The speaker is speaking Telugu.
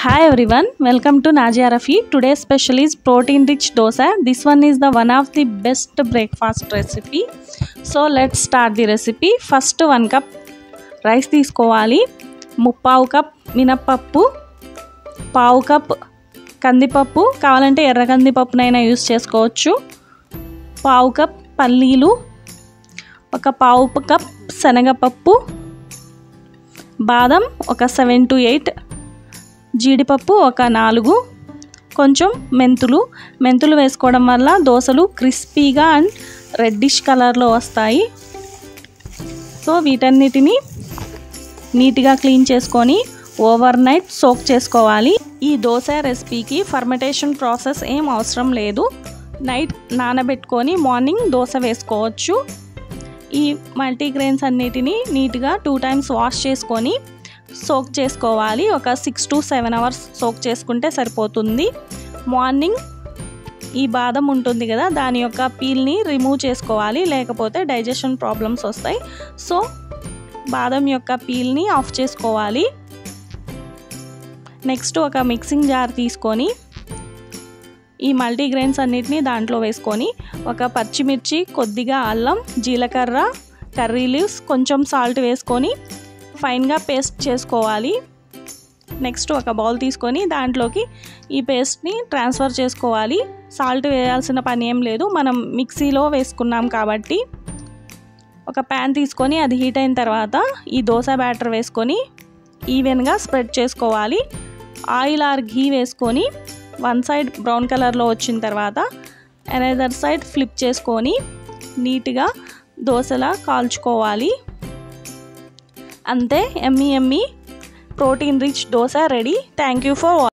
Hi everyone, welcome to Najia Rafi. Today's special is protein rich dosa. This one is the one of the best breakfast recipe. So let's start the recipe. First one cup rice తీసుకోవాలి ముప్పావు కప్ మినప్పప్పు పావు కప్ కందిపప్పు కావాలంటే ఎర్ర కందిపప్పునైనా యూస్ చేసుకోవచ్చు పావు కప్ పల్లీలు ఒక పావు కప్ శనగపప్పు బాదం ఒక సెవెన్ టు ఎయిట్ జీడిపప్పు ఒక నాలుగు కొంచెం మెంతులు మెంతులు వేసుకోవడం వల్ల దోశలు క్రిస్పీగా అండ్ రెడ్డిష్ కలర్లో వస్తాయి సో వీటన్నిటిని నీట్గా క్లీన్ చేసుకొని ఓవర్ నైట్ సోక్ చేసుకోవాలి ఈ దోశ రెసిపీకి ఫర్మెంటేషన్ ప్రాసెస్ ఏం అవసరం లేదు నైట్ నానబెట్టుకొని మార్నింగ్ దోశ వేసుకోవచ్చు ఈ మల్టీగ్రెయిన్స్ అన్నిటిని నీట్గా టూ టైమ్స్ వాష్ చేసుకొని సోక్ చేసుకోవాలి ఒక six to seven hours soak చేసుకుంటే సరిపోతుంది మార్నింగ్ ఈ బాదం ఉంటుంది కదా దాని యొక్క పీల్ని రిమూవ్ చేసుకోవాలి లేకపోతే డైజెషన్ ప్రాబ్లమ్స్ వస్తాయి సో బాదం యొక్క పీల్ని ఆఫ్ చేసుకోవాలి నెక్స్ట్ ఒక మిక్సింగ్ జార్ తీసుకొని ఈ మల్టీగ్రెయిన్స్ అన్నిటిని దాంట్లో వేసుకొని ఒక పచ్చిమిర్చి కొద్దిగా అల్లం జీలకర్ర కర్రీ లీవ్స్ కొంచెం సాల్ట్ వేసుకొని ఫైన్గా పేస్ట్ చేసుకోవాలి నెక్స్ట్ ఒక బౌల్ తీసుకొని దాంట్లోకి ఈ పేస్ట్ని ట్రాన్స్ఫర్ చేసుకోవాలి సాల్ట్ వేయాల్సిన పని ఏం లేదు మనం మిక్సీలో వేసుకున్నాం కాబట్టి ఒక ప్యాన్ తీసుకొని అది హీట్ అయిన తర్వాత ఈ దోశ బ్యాటర్ వేసుకొని ఈవెన్గా స్ప్రెడ్ చేసుకోవాలి ఆయిల్ ఆర్ ఘీ వేసుకొని వన్ సైడ్ బ్రౌన్ కలర్లో వచ్చిన తర్వాత అనదర్ సైడ్ ఫ్లిప్ చేసుకొని నీట్గా దోశలా కాల్చుకోవాలి అంతే ఎమ్మి ఎమ్మి protein rich dosa ready thank you for